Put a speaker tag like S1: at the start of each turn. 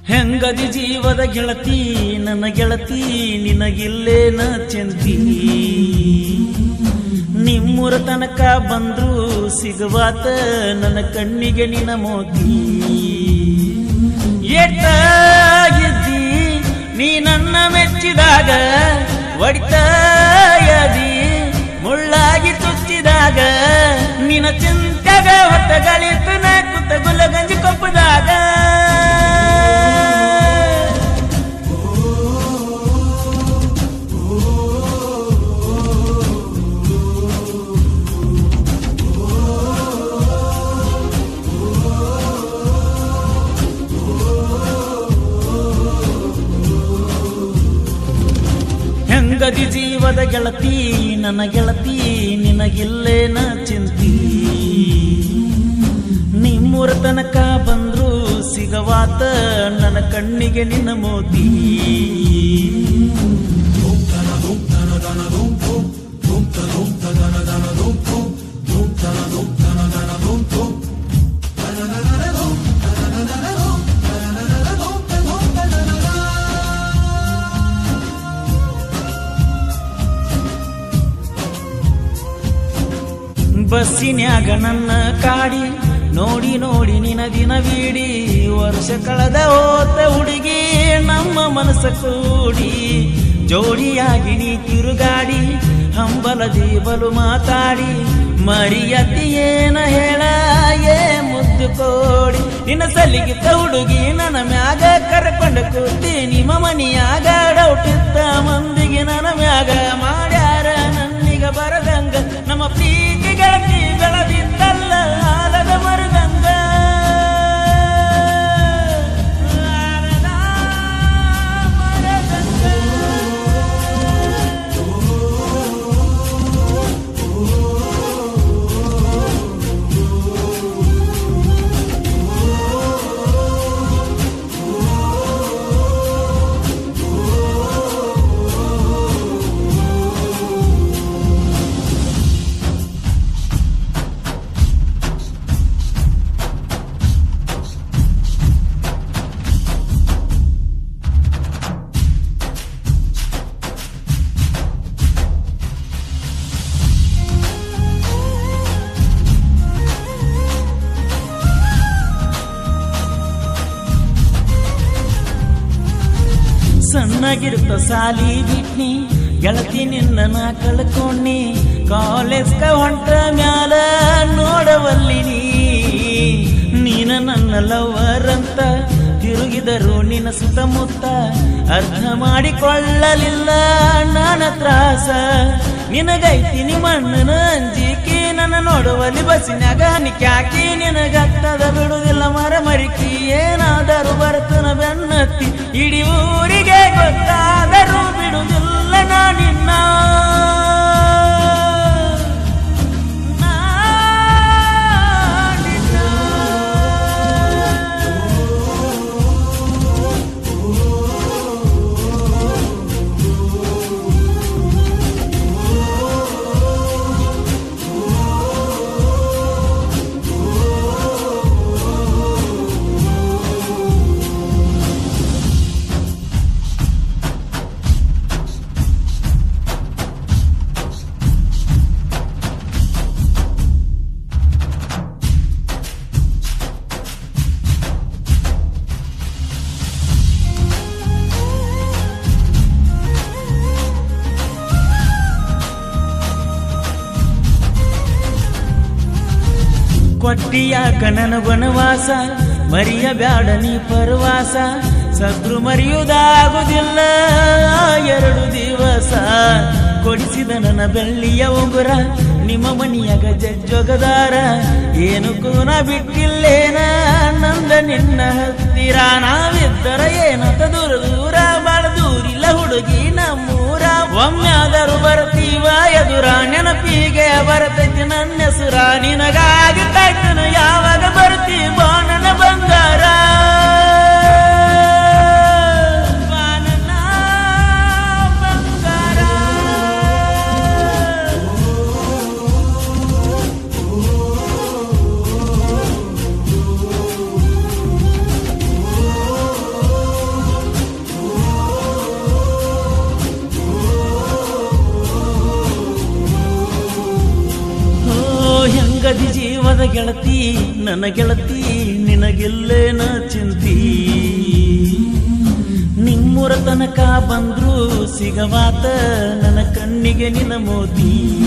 S1: ಹೆಂಗದಿ ಜೀವದ ಗೆಳತಿ ನನ್ನ ಗೆಳತಿ ನಿನಗಿಲ್ಲೇನ ಚೆಂತಿ ನಿಮ್ಮೂರ ತನಕ ಬಂದ್ರು ಸಿಗುವಾತ ನನ್ನ ಕಣ್ಣಿಗೆ ನಿನ ಮೋತಿ ಎಟ್ಟಾಗಿದ್ದಿ ನೀ ನನ್ನ ಮೆಚ್ಚಿದಾಗ ಒಡಿತಾಯದಿ ಮುಳ್ಳಾಗಿ ಚುಚ್ಚಿದಾಗ ನಿನ ಚಿಂತೆಗ ಹೊತ್ತಗಳಿತು ನ ಕುತ್ತ ಗುಲಗಂಜಿ ಕೊಪ್ಪದಾಗ ಹೆಂಗದಿ ಜೀವದ ಗೆಳತಿ ನನ್ನ ಗೆಳತಿ ನಿನಗಿಲ್ಲೇನ ಚಿಂತಿ ನಿಮ್ಮೂರ ತನಕ ಬಂದ್ರು ಸಿಗವಾತ ನನ್ನ ಕಣ್ಣಿಗೆ ನಿನ್ನ ಮೋತಿ ಬಸ್ಸಿನ್ಯಾಗ ನನ್ನ ಕಾಡಿ ನೋಡಿ ನೋಡಿ ನಿನ ದಿನ ಬೀಡಿ ವರ್ಷ ಕಳೆದ ಹೋತ ಹುಡುಗಿ ನಮ್ಮ ಮನಸ್ಸ ಕೂಡಿ ಜೋಡಿಯಾಗಿ ನೀ ತಿರುಗಾಡಿ ಹಂಬಲದಿ ಬಲು ಮಾತಾಡಿ ಮರಿಯತಿ ಏನ ಹೇಳ ಏ ಮುದ್ದು ಕೋಡಿ ನಿನ್ನ ಸಲಿಗಿತ ಹುಡುಗಿ ನನ್ನ ಮ್ಯಾಗ ಕರ್ಕೊಂಡ ಕೂತಿ ನಿಮ್ಮ ಮನಿಯಾಗ ಡೌಟಿತ್ತ ಮಂದಿಗೆ ನನ್ನ ಮ್ಯಾಗ ಮಾಡ್ಯಾರ ನನ್ನಿಗ ಬರದಂಗ ನಮ್ಮ ಪ್ರೀತಿ ಗೆಳತಿ ಬೆಳದಿಂದಲ್ಲ ಆಲದ ಮರದಂಗ ಆಲದ ಮರದಂಗ. ಸಣ್ಣಗಿರುತ್ತ ಸಾಲಿ ಬಿಟ್ನಿ ಗೆಳತಿ ನಿನ್ನ ನಾ ಕಳ್ಕೊಂಡಿ ಕಾಲೇಜ್ಗ ಹೊಂಟ ಮ್ಯಾಲ ನೋಡವಲ್ಲಿ ನೀ ನೀನ ನನ್ನ ಲವರ್ ಅಂತ ತಿರುಗಿದರು ನಿನ್ನ ಸುತ್ತಮುತ್ತ ಅರ್ಥ ಮಾಡಿಕೊಳ್ಳಲಿಲ್ಲ ನಾನ ತ್ರಾಸ ನಿನಗೈತಿನಿ ಮಣ್ಣನ ಅಂಜಿಕಿ ನನ್ನ ನೋಡುವಲ್ಲಿ ಬಸ್ಸಿನಾಗ ಹನಿಕೆ ಹಾಕಿ ನಿನಗತ್ತದ ಬಿಡುವುದಿಲ್ಲ ಮರ ಮರಿಕಿ ಏನಾದರೂ ಬರ್ತನ ಬೆನ್ನತ್ತಿ ಇಡೀ ಊರಿಗೆ ಗೊತ್ತಾದರೂ ಬಿಡುವುದಿಲ್ಲ ನಾ ನಿನ್ನ ನಾ ನಿನ್ನ. ಕೊಟ್ಟಿಯಾಕ ನನಗೊನವಾಸ ಮರಿಯ ಬ್ಯಾಡ ನೀ ಪರವಾಸ ಸತ್ರು ಮರೆಯುವುದಾಗುವುದಿಲ್ಲ ಎರಡು ದಿವಸ ಕೊಡಿಸಿದ ನನ್ನ ಬೆಳ್ಳಿಯ ಉಂಗುರ ನಿಮ್ಮ ಮನಿಯಾಗ ಜಜ್ಜೊಗದಾರ ಏನು ಕೂನ ಬಿಟ್ಟಿಲ್ಲೇನ ನಂದ ನಿನ್ನ ಹತ್ತಿರ ನಾವಿದ್ದರ ಏನಂತ ದೂರ ದೂರ ಬಾಳ ದೂರಿಲ್ಲ ಹುಡುಗಿ ನಮ್ಮೂರ ಒಮ್ಮೆಯಾದರೂ ಬರ್ತೀವ ಎದುರ ನೆನಪಿಗೆ ಬರ್ತೈತಿ ನನ್ನ ಹೆಸುರ ನಿನಗಾಗಿ ಕಾಯ್ತನ ಯಾವಾಗ ಬರ್ತಿ ಬಾ ನನ್ನ ಬಂಗಾರ ಬಾ ನನ್ನ ಬಂಗಾರ
S2: ಓ
S1: ಜೀವದ ಗೆಳತಿ ನನ್ನ ಗೆಳತಿ ನಿನಗೆಲ್ಲೇನ ಚಿಂತಿ ನಿಮ್ಮೂರ ತನಕ ಬಂದ್ರು ಸಿಗವಾತ ನನ್ನ ಕಣ್ಣಿಗೆ ನಿನ ಮೋತಿ